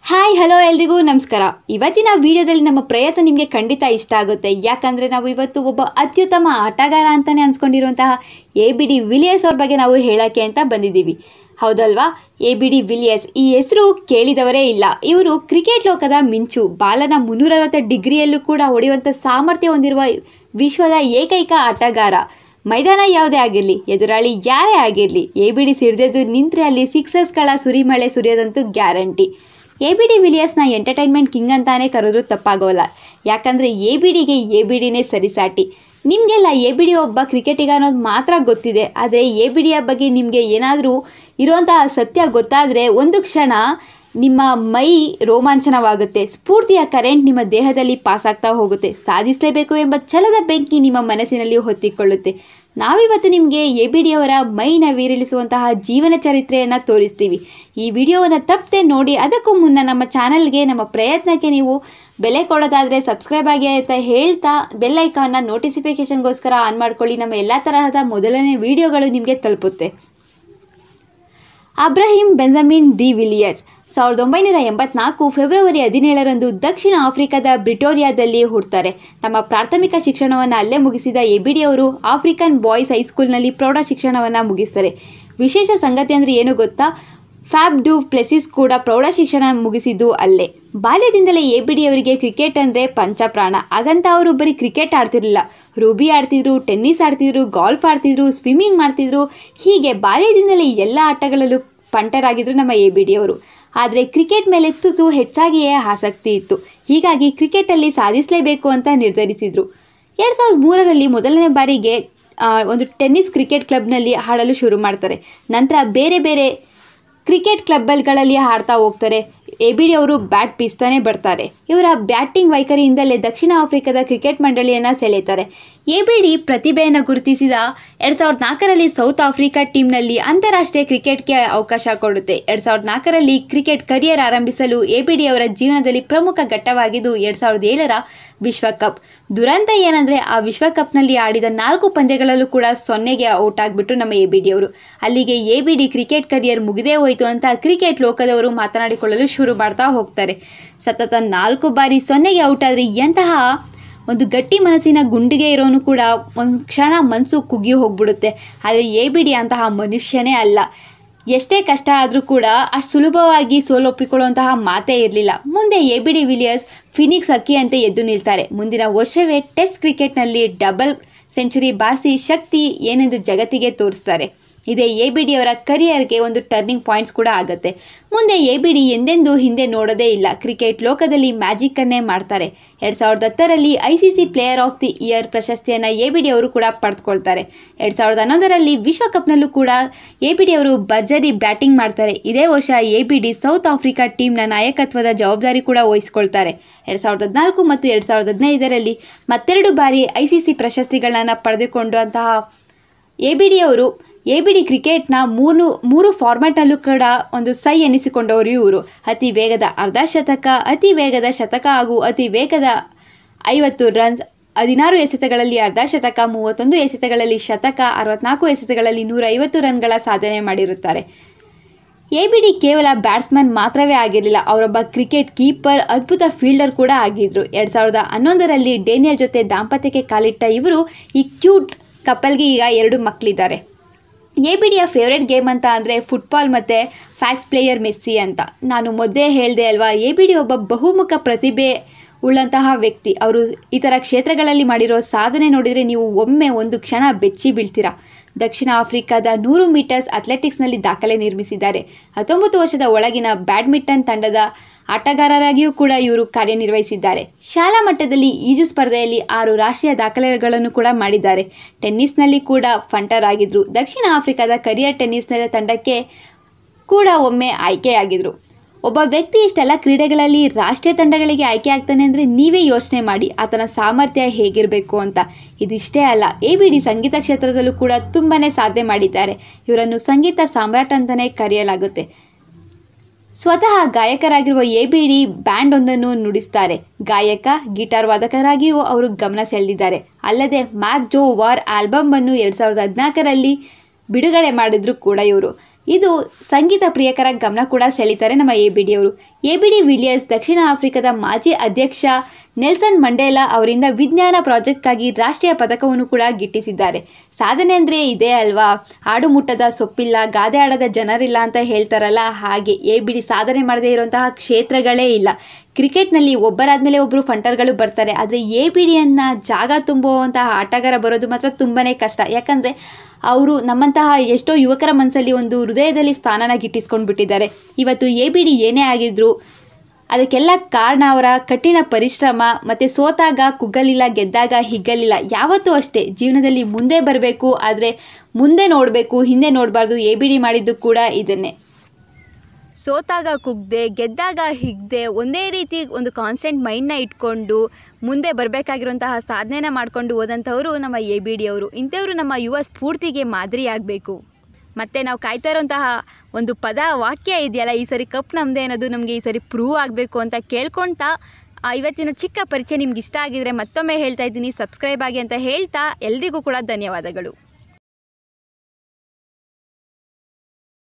hi hello ಎಲ್ರಿಗೂ ನಮಸ್ಕಾರ ಇವತ್ತಿನ ವಿಡಿಯೋದಲ್ಲಿ ನಮ್ಮ ಪ್ರಯತ್ನ ನಿಮಗೆ ಖಂಡಿತ ಇಷ್ಟ ಆಗುತ್ತೆ ಯಾಕಂದರೆ ನಾವು ಇವತ್ತು ಒಬ್ಬ ಅತ್ಯುತ್ತಮ ಆಟಗಾರ ಅಂತಲೇ ಅನ್ಸ್ಕೊಂಡಿರುವಂತಹ ಎ ಬಿ ಡಿ ವಿಲಿಯರ್ಸ್ ಅವ್ರ ಬಗ್ಗೆ ನಾವು ಹೇಳೋಕ್ಕೆ ಅಂತ ಬಂದಿದ್ದೀವಿ ಹೌದಲ್ವಾ ಎ ಬಿ ಡಿ ವಿಲಿಯರ್ಸ್ ಈ ಹೆಸರು ಕೇಳಿದವರೇ ಇಲ್ಲ ಇವರು ಕ್ರಿಕೆಟ್ ಲೋಕದ ಮಿಂಚು ಬಾಲನ ಮುನ್ನೂರೈವತ್ತು ಡಿಗ್ರಿಯಲ್ಲೂ ಕೂಡ ಹೊಡೆಯುವಂಥ ಸಾಮರ್ಥ್ಯ ಹೊಂದಿರುವ ವಿಶ್ವದ ಏಕೈಕ ಆಟಗಾರ ಮೈದಾನ ಯಾವುದೇ ಆಗಿರಲಿ ಎದುರಾಳಿ ಯಾರೇ ಆಗಿರಲಿ ಎ ಬಿ ಡಿ ಸಿಡಿದೆದ್ದು ನಿಂತರೆ ಅಲ್ಲಿ ಸಿಕ್ಸರ್ಸ್ಗಳ ಸುರಿಮಳೆ ಸುರಿಯೋದಂತೂ ಗ್ಯಾರಂಟಿ ಎ ಬಿ ಡಿ ವಿಲಿಯರ್ಸ್ನ ಎಂಟರ್ಟೈನ್ಮೆಂಟ್ ಕಿಂಗ್ ಅಂತಾನೆ ಕರೆದ್ರೂ ತಪ್ಪಾಗೋಲ್ಲ ಯಾಕಂದರೆ ಎ ಬಿ ಡಿಗೆ ಎ ಬಿ ಡಿನೇ ಸರಿಸಾಟಿ ನಿಮಗೆಲ್ಲ ಎ ಬಿ ಡಿ ಒಬ್ಬ ಕ್ರಿಕೆಟಿಗ ಅನ್ನೋದು ಮಾತ್ರ ಗೊತ್ತಿದೆ ಆದರೆ ಎ ಬಿ ಡಿಯ ಬಗ್ಗೆ ನಿಮಗೆ ಏನಾದರೂ ಇರುವಂತಹ ಸತ್ಯ ಗೊತ್ತಾದರೆ ಒಂದು ಕ್ಷಣ ನಿಮ್ಮ ಮೈ ರೋಮಾಂಚನವಾಗುತ್ತೆ ಸ್ಫೂರ್ತಿಯ ಕರೆಂಟ್ ನಿಮ್ಮ ದೇಹದಲ್ಲಿ ಪಾಸ್ ಆಗ್ತಾ ಹೋಗುತ್ತೆ ಸಾಧಿಸಲೇಬೇಕು ಎಂಬ ಛಲದ ಬೆಂಕಿ ನಿಮ್ಮ ಮನಸ್ಸಿನಲ್ಲಿ ಹೊತ್ತಿಕೊಳ್ಳುತ್ತೆ ನಾವಿವತ್ತು ನಿಮಗೆ ಎ ಬಿ ಡಿಯವರ ಮೈನ ವೀರಿಳಿಸುವಂತಹ ಜೀವನ ಚರಿತ್ರೆಯನ್ನು ತೋರಿಸ್ತೀವಿ ಈ ವಿಡಿಯೋವನ್ನು ತಪ್ಪದೆ ನೋಡಿ ಅದಕ್ಕೂ ಮುನ್ನ ನಮ್ಮ ಚಾನಲ್ಗೆ ನಮ್ಮ ಪ್ರಯತ್ನಕ್ಕೆ ನೀವು ಬೆಲೆ ಕೊಡೋದಾದರೆ ಸಬ್ಸ್ಕ್ರೈಬ್ ಆಗಿ ಅಂತ ಹೇಳ್ತಾ ಬೆಲ್ ಐಕಾನ್ನ ನೋಟಿಫಿಕೇಷನ್ಗೋಸ್ಕರ ಆನ್ ಮಾಡ್ಕೊಳ್ಳಿ ನಮ್ಮ ಎಲ್ಲ ತರಹದ ಮೊದಲನೇ ವಿಡಿಯೋಗಳು ನಿಮಗೆ ತಲುಪುತ್ತೆ ಅಬ್ರಹಿಂ ಬೆಂಜಮಿನ್ ದಿ ವಿಲಿಯರ್ಸ್ ಸಾವಿರದ ಒಂಬೈನೂರ ಎಂಬತ್ನಾಲ್ಕು ಫೆಬ್ರವರಿ ಹದಿನೇಳರಂದು ದಕ್ಷಿಣ ಆಫ್ರಿಕಾದ ಬ್ರಿಟೋರಿಯಾದಲ್ಲಿ ಹುಡ್ತಾರೆ ತಮ್ಮ ಪ್ರಾಥಮಿಕ ಶಿಕ್ಷಣವನ್ನು ಅಲ್ಲೇ ಮುಗಿಸಿದ ಎಬಿಡಿ ಅವರು ಆಫ್ರಿಕನ್ ಬಾಯ್ಸ್ ಹೈಸ್ಕೂಲ್ನಲ್ಲಿ ಪ್ರೌಢ ಶಿಕ್ಷಣವನ್ನು ಮುಗಿಸ್ತಾರೆ ವಿಶೇಷ ಸಂಗತಿ ಅಂದರೆ ಏನು ಗೊತ್ತಾ ಫ್ಯಾಬ್ ಡು ಪ್ಲೆಸಿಸ್ ಕೂಡ ಪ್ರೌಢ ಶಿಕ್ಷಣ ಮುಗಿಸಿದ್ದು ಅಲ್ಲೇ ಬಾಲ್ಯದಿಂದಲೇ ಎ ಬಿ ಡಿ ಅವರಿಗೆ ಕ್ರಿಕೆಟ್ ಅಂದರೆ ಪಂಚಪ್ರಾಣ ಹಾಗಂತ ಅವರು ಬರೀ ಕ್ರಿಕೆಟ್ ಆಡ್ತಿರಲಿಲ್ಲ ರೂಬಿ ಆಡ್ತಿದ್ರು ಟೆನ್ನಿಸ್ ಆಡ್ತಿದ್ರು ಗಾಲ್ಫ್ ಆಡ್ತಿದ್ರು ಸ್ವಿಮ್ಮಿಂಗ್ ಮಾಡ್ತಿದ್ರು ಹೀಗೆ ಬಾಲ್ಯದಿಂದಲೇ ಎಲ್ಲ ಆಟಗಳಲ್ಲೂ ಪಂಟರಾಗಿದ್ದರು ನಮ್ಮ ಎ ಬಿ ಡಿ ಅವರು ಆದರೆ ಕ್ರಿಕೆಟ್ ಮೇಲೆ ತುಸು ಹೆಚ್ಚಾಗಿಯೇ ಆಸಕ್ತಿ ಇತ್ತು ಹೀಗಾಗಿ ಕ್ರಿಕೆಟಲ್ಲಿ ಸಾಧಿಸಲೇಬೇಕು ಅಂತ ನಿರ್ಧರಿಸಿದರು ಎರಡು ಸಾವಿರದ ಮೂರರಲ್ಲಿ ಮೊದಲನೇ ಬಾರಿಗೆ ಆ, ಒಂದು ಟೆನ್ನಿಸ್ ಕ್ರಿಕೆಟ್ ಕ್ಲಬ್ನಲ್ಲಿ ಆಡಲು ಶುರು ಮಾಡ್ತಾರೆ ನಂತರ ಬೇರೆ ಬೇರೆ ಕ್ರಿಕೆಟ್ ಕ್ಲಬ್ಗಳಲ್ಲಿ ಆಡ್ತಾ ಹೋಗ್ತಾರೆ ಎ ಬಿ ಡಿ ಅವರು ಬ್ಯಾಟ್ ಬೀಸ್ತಾನೆ ಬರ್ತಾರೆ ಇವರ ಬ್ಯಾಟಿಂಗ್ ವೈಖರಿಯಿಂದಲೇ ದಕ್ಷಿಣ ಆಫ್ರಿಕಾದ ಕ್ರಿಕೆಟ್ ಮಂಡಳಿಯನ್ನು ಸೆಳೆತಾರೆ ಎ ಬಿ ಡಿ ಪ್ರತಿಭೆಯನ್ನು ಗುರುತಿಸಿದ ಎರಡು ಸಾವಿರದ ನಾಲ್ಕರಲ್ಲಿ ಸೌತ್ ಆಫ್ರಿಕಾ ಟೀಮ್ನಲ್ಲಿ ಅಂತಾರಾಷ್ಟ್ರೀಯ ಕ್ರಿಕೆಟ್ಗೆ ಅವಕಾಶ ಕೊಡುತ್ತೆ ಎರಡು ಸಾವಿರದ ನಾಲ್ಕರಲ್ಲಿ ಕ್ರಿಕೆಟ್ ಕರಿಯರ್ ಆರಂಭಿಸಲು ಎ ಬಿ ಡಿ ಅವರ ಜೀವನದಲ್ಲಿ ಪ್ರಮುಖ ಘಟ್ಟವಾಗಿದ್ದು ಎರಡು ಸಾವಿರದ ಏಳರ ವಿಶ್ವಕಪ್ ದುರಂತ ಏನಂದರೆ ಆ ವಿಶ್ವಕಪ್ನಲ್ಲಿ ಆಡಿದ ನಾಲ್ಕು ಪಂದ್ಯಗಳಲ್ಲೂ ಕೂಡ ಸೊನ್ನೆಗೆ ಔಟ್ ಆಗಿಬಿಟ್ಟು ನಮ್ಮ ಎ ಬಿ ಡಿ ಅವರು ಅಲ್ಲಿಗೆ A B D cricket career ಮುಗಿದೇ ಹೋಯಿತು ಅಂತ ಕ್ರಿಕೆಟ್ ಲೋಕದವರು ಮಾತನಾಡಿಕೊಳ್ಳಲು ಶುರು ಮಾಡ್ತಾ ಹೋಗ್ತಾರೆ ಸತತ ನಾಲ್ಕು ಬಾರಿ ಸೊನ್ನೆಗೆ ಔಟ್ ಆದರೆ ಎಂತಹ ಒಂದು ಗಟ್ಟಿ ಮನಸ್ಸಿನ ಗುಂಡಿಗೆ ಇರೋನು ಕೂಡ ಒಂದು ಕ್ಷಣ ಮನಸ್ಸು ಕುಗ್ಗಿ ಹೋಗ್ಬಿಡುತ್ತೆ ಆದರೆ ಎ ಬಿ ಡಿ ಅಂತಹ ಮನುಷ್ಯನೇ ಅಲ್ಲ ಎಷ್ಟೇ ಕಷ್ಟ ಆದರೂ ಕೂಡ ಅಷ್ಟು ಸುಲಭವಾಗಿ ಸೋಲೊಪ್ಪಿಕೊಳ್ಳುವಂತಹ ಮಾತೇ ಇರಲಿಲ್ಲ ಮುಂದೆ A B de Villiers phoenix ಅಕ್ಕಿಯಂತೆ ಎದ್ದು ನಿಲ್ತಾರೆ ಮುಂದಿನ ವರ್ಷವೇ ಟೆಸ್ಟ್ ಕ್ರಿಕೆಟ್ನಲ್ಲಿ ಡಬಲ್ ಸೆಂಚುರಿ ಬಾರಿಸಿ ಶಕ್ತಿ ಏನೆಂದು ಜಗತ್ತಿಗೆ ತೋರಿಸ್ತಾರೆ ಇದೇ ಎ ಬಿ ಡಿ ಅವರ ಕರಿಯರ್ಗೆ ಒಂದು ಟರ್ನಿಂಗ್ ಪಾಯಿಂಟ್ಸ್ ಕೂಡ ಆಗುತ್ತೆ ಮುಂದೆ ಎ ಬಿ ಡಿ ಎಂದೆಂದೂ ಹಿಂದೆ ನೋಡೋದೇ ಇಲ್ಲ ಕ್ರಿಕೆಟ್ ಲೋಕದಲ್ಲಿ ಮ್ಯಾಜಿಕ್ಕನ್ನೇ ಮಾಡ್ತಾರೆ ಎರಡು ಸಾವಿರದ ಹತ್ತರಲ್ಲಿ I C C player of the year ಪ್ರಶಸ್ತಿಯನ್ನು ಎ ಬಿ ಡಿ ಅವರು ಕೂಡ ಪಡೆದುಕೊಳ್ತಾರೆ ಎರಡು ಸಾವಿರದ ಹನ್ನೊಂದರಲ್ಲಿ ವಿಶ್ವಕಪ್ನಲ್ಲೂ ಕೂಡ ಎ ಬಿ ಡಿ ಅವರು ಭರ್ಜರಿ ಬ್ಯಾಟಿಂಗ್ ಮಾಡ್ತಾರೆ ಇದೇ ವರ್ಷ A B D South Africa ಟೀಮ್ನ ನಾಯಕತ್ವದ ಜವಾಬ್ದಾರಿ ಕೂಡ ವಹಿಸಿಕೊಳ್ತಾರೆ ಎರಡು ಸಾವಿರದ ಹದಿನಾಲ್ಕು ಮತ್ತು ಎರಡು ಸಾವಿರದ ಹದಿನೈದರಲ್ಲಿ ಮತ್ತೆರಡು ಬಾರಿ ಐ ಸಿ ಸಿ ಪ್ರಶಸ್ತಿಗಳನ್ನು ಪಡೆದುಕೊಂಡು ಅಂತಹ ಎ ಬಿ ಡಿ ಅವರು ಎ ಬಿ ಡಿ ಕ್ರಿಕೆಟ್ನ ಮೂರು ಮೂರು ಫಾರ್ಮ್ಯಾಟಲ್ಲೂ ಕೂಡ ಒಂದು ಸೈ ಎನಿಸಿಕೊಂಡವರು ಇವರು ಅತಿ ವೇಗದ ಅರ್ಧ ಶತಕ ಅತಿ ವೇಗದ ಶತಕ ಹಾಗೂ ಅತಿ ವೇಗದ ಐವತ್ತು ರನ್ಸ್ ಹದಿನಾರು ಎಸೆತಗಳಲ್ಲಿ ಅರ್ಧ ಶತಕ ಮೂವತ್ತೊಂದು ಎಸೆತಗಳಲ್ಲಿ ಶತಕ ಅರವತ್ನಾಲ್ಕು ಎಸೆತಗಳಲ್ಲಿ ನೂರ ಐವತ್ತು ರನ್ಗಳ ಸಾಧನೆ ಮಾಡಿರುತ್ತಾರೆ ಎ ಬಿ ಡಿ ಕೇವಲ ಬ್ಯಾಟ್ಸ್ಮನ್ ಮಾತ್ರವೇ ಆಗಿರಲಿಲ್ಲ ಅವರೊಬ್ಬ ಕ್ರಿಕೆಟ್ ಕೀಪರ್ ಅದ್ಭುತ ಫೀಲ್ಡರ್ ಕೂಡ ಆಗಿದ್ದರು ಎರಡು ಸಾವಿರದ ಹನ್ನೊಂದರಲ್ಲಿ ಡೇನಿಯಲ್ ಜೊತೆ ದಾಂಪತ್ಯಕ್ಕೆ ಕಾಲಿಟ್ಟ ಇವರು ಈ ಕ್ಯೂಟ್ ಕಪಲ್ಗೆ ಈಗ ಎರಡು ಮಕ್ಕಳಿದ್ದಾರೆ ಎ ಬಿ ಡಿಯ ಫೇವ್ರೆಟ್ ಗೇಮ್ ಅಂತ ಅಂದರೆ ಫುಟ್ಬಾಲ್ ಮತ್ತು ಫ್ಯಾಕ್ಸ್ ಪ್ಲೇಯರ್ ಮೆಸ್ಸಿ ಅಂತ ನಾನು ಮೊದಲೇ ಹೇಳಿದೆ ಅಲ್ವಾ ಎ ಬಿ ಡಿ ಒಬ್ಬ ಬಹುಮುಖ ಪ್ರತಿಭೆ ಉಳ್ಳಂತಹ ವ್ಯಕ್ತಿ ಅವರು ಈ ಥರ ಕ್ಷೇತ್ರಗಳಲ್ಲಿ ಮಾಡಿರೋ ಸಾಧನೆ ನೋಡಿದರೆ ನೀವು ಒಮ್ಮೆ ಒಂದು ಕ್ಷಣ ಬೆಚ್ಚಿ ಬೀಳ್ತೀರಾ ದಕ್ಷಿಣ ಆಫ್ರಿಕಾದ ನೂರು ಮೀಟರ್ಸ್ ಅಥ್ಲೆಟಿಕ್ಸ್ನಲ್ಲಿ ದಾಖಲೆ ನಿರ್ಮಿಸಿದ್ದಾರೆ ಹತ್ತೊಂಬತ್ತು ವರ್ಷದ ಒಳಗಿನ ಬ್ಯಾಡ್ಮಿಂಟನ್ ತಂಡದ ಆಟಗಾರರಾಗಿಯೂ ಕೂಡ ಇವರು ಕಾರ್ಯನಿರ್ವಹಿಸಿದ್ದಾರೆ ಶಾಲಾ ಮಟ್ಟದಲ್ಲಿ ಈಜು ಸ್ಪರ್ಧೆಯಲ್ಲಿ ಆರು ರಾಷ್ಟ್ರೀಯ ದಾಖಲೆಗಳನ್ನು ಕೂಡ ಮಾಡಿದ್ದಾರೆ ಟೆನ್ನಿಸ್ನಲ್ಲಿ ಕೂಡ ಫಂಟರ್ ಆಗಿದ್ರು ದಕ್ಷಿಣ ಆಫ್ರಿಕಾದ ಕರಿಯರ್ ಟೆನ್ನಿಸ್ನ ತಂಡಕ್ಕೆ ಕೂಡ ಒಮ್ಮೆ ಆಯ್ಕೆಯಾಗಿದ್ರು ಒಬ್ಬ ವ್ಯಕ್ತಿ ಇಷ್ಟೆಲ್ಲ ಕ್ರೀಡೆಗಳಲ್ಲಿ ರಾಷ್ಟ್ರೀಯ ತಂಡಗಳಿಗೆ ಆಯ್ಕೆ ಆಗ್ತಾನೆ ಅಂದರೆ ನೀವೇ ಯೋಚನೆ ಮಾಡಿ ಆತನ ಸಾಮರ್ಥ್ಯ ಹೇಗಿರಬೇಕು ಅಂತ ಇದಿಷ್ಟೇ ಅಲ್ಲ ಎ ಬಿ ಡಿ ಸಂಗೀತ ಕ್ಷೇತ್ರದಲ್ಲೂ ಕೂಡ ತುಂಬಾ ಸಾಧನೆ ಮಾಡಿದ್ದಾರೆ ಇವರನ್ನು ಸಂಗೀತ ಸಾಮ್ರಾಟ್ ಅಂತಲೇ ಕರೆಯಲಾಗುತ್ತೆ ಸ್ವತಃ ಗಾಯಕರಾಗಿರುವ ಎ ಬಿ ಡಿ ಬ್ಯಾಂಡ್ ಒಂದನ್ನು ನುಡಿಸ್ತಾರೆ ಗಾಯಕ ಗಿಟಾರ್ ವಾದಕರಾಗಿಯೂ ಅವರು ಗಮನ ಸೆಳೆದಿದ್ದಾರೆ ಅಲ್ಲದೆ ಮ್ಯಾಕ್ ಜೋ ವಾರ್ ಆಲ್ಬಮ್ ಅನ್ನು ಎರಡು ಸಾವಿರದ ಹದಿನಾಲ್ಕರಲ್ಲಿ ಬಿಡುಗಡೆ ಮಾಡಿದ್ರು ಕೂಡ ಇವರು ಇದು ಸಂಗೀತ ಪ್ರಿಯಕರ ಗಮನ ಕೂಡ ಸೆಳೀತಾರೆ ನಮ್ಮ ಎ ಬಿ ಡಿ ಅವರು ಎ ಬಿ ಡಿ ವಿಲಿಯರ್ಸ್ ದಕ್ಷಿಣ ಆಫ್ರಿಕಾದ ಮಾಜಿ ಅಧ್ಯಕ್ಷ ನೆಲ್ಸನ್ ಮಂಡೇಲಾ ಅವರಿಂದ ವಿಜ್ಞಾನ ಪ್ರಾಜೆಕ್ಟ್ಗಾಗಿ ರಾಷ್ಟ್ರೀಯ ಪದಕವನ್ನು ಕೂಡ ಗಿಟ್ಟಿಸಿದ್ದಾರೆ ಸಾಧನೆ ಅಂದರೆ ಇದೇ ಅಲ್ವಾ ಆಡು ಮುಟ್ಟದ ಸೊಪ್ಪಿಲ್ಲ ಗಾದೆ ಆಡದ ಜನರಿಲ್ಲ ಅಂತ ಹೇಳ್ತಾರಲ್ಲ ಹಾಗೆ ಎ ಬಿ ಡಿ ಸಾಧನೆ ಮಾಡದೇ ಇರುವಂತಹ ಕ್ಷೇತ್ರಗಳೇ ಇಲ್ಲ ಕ್ರಿಕೆಟ್ನಲ್ಲಿ ಒಬ್ಬರಾದಮೇಲೆ ಒಬ್ಬರು ಫಂಟರ್ಗಳು ಬರ್ತಾರೆ ಆದರೆ ಎ ಬಿ ಡಿಯನ್ನು ಜಾಗ ತುಂಬುವಂತಹ ಆಟಗಾರ ಬರೋದು ಮಾತ್ರ ತುಂಬಾ ಕಷ್ಟ ಯಾಕಂದರೆ ಅವರು ನಮ್ಮಂತಹ ಎಷ್ಟೋ ಯುವಕರ ಮನಸ್ಸಲ್ಲಿ ಒಂದು ಹೃದಯದಲ್ಲಿ ಸ್ಥಾನನ ಗಿಟ್ಟಿಸ್ಕೊಂಡು ಬಿಟ್ಟಿದ್ದಾರೆ ಇವತ್ತು ಎ ಬಿ ಡಿ ಏನೇ ಆಗಿದ್ರು ಅದಕ್ಕೆಲ್ಲ ಕಾರಣ ಅವರ ಕಠಿಣ ಪರಿಶ್ರಮ ಮತ್ತು ಸೋತಾಗ ಕುಗ್ಗಲಿಲ್ಲ ಗೆದ್ದಾಗ ಹಿಗ್ಗಲಿಲ್ಲ ಯಾವತ್ತೂ ಅಷ್ಟೇ ಜೀವನದಲ್ಲಿ ಮುಂದೆ ಬರಬೇಕು ಆದರೆ ಮುಂದೆ ನೋಡಬೇಕು ಹಿಂದೆ ನೋಡಬಾರ್ದು ಎ ಬಿ ಡಿ ಮಾಡಿದ್ದು ಕೂಡ ಇದನ್ನೇ ಸೋತಾಗ ಕುಗ್ದೆ ಗೆದ್ದಾಗ ಹಿಗ್ದೆ ಒಂದೇ ರೀತಿ ಒಂದು ಕಾನ್ಸ್ಟೆಂಟ್ ಮೈಂಡ್ನ ಇಟ್ಕೊಂಡು ಮುಂದೆ ಬರಬೇಕಾಗಿರುವಂತಹ ಸಾಧನೆನ ಮಾಡಿಕೊಂಡು ಹೋದಂಥವರು ನಮ್ಮ ಎ ಬಿ ಡಿ ಅವರು ಇಂಥವರು ನಮ್ಮ ಯುವ ಸ್ಫೂರ್ತಿಗೆ ಮಾದರಿಯಾಗಬೇಕು ಮತ್ತು ನಾವು ಕಾಯ್ತಾ ಇರೋಂತಹ ಒಂದು ಪದ ವಾಕ್ಯ ಇದೆಯಲ್ಲ ಈ ಸರಿ ಕಪ್ ನಮ್ಮದೇ ಅನ್ನೋದು ನಮಗೆ ಈ ಸರಿ ಪ್ರೂವ್ ಆಗಬೇಕು ಅಂತ ಕೇಳ್ಕೊಳ್ತಾ ಆ, ಇವತ್ತಿನ ಚಿಕ್ಕ ಪರಿಚಯ ನಿಮ್ಗೆ ಇಷ್ಟ ಆಗಿದ್ರೆ ಮತ್ತೊಮ್ಮೆ ಹೇಳ್ತಾ ಇದ್ದೀನಿ ಸಬ್ಸ್ಕ್ರೈಬ್ ಆಗಿ ಅಂತ ಹೇಳ್ತಾ ಎಲ್ರಿಗೂ ಕೂಡ ಧನ್ಯವಾದಗಳು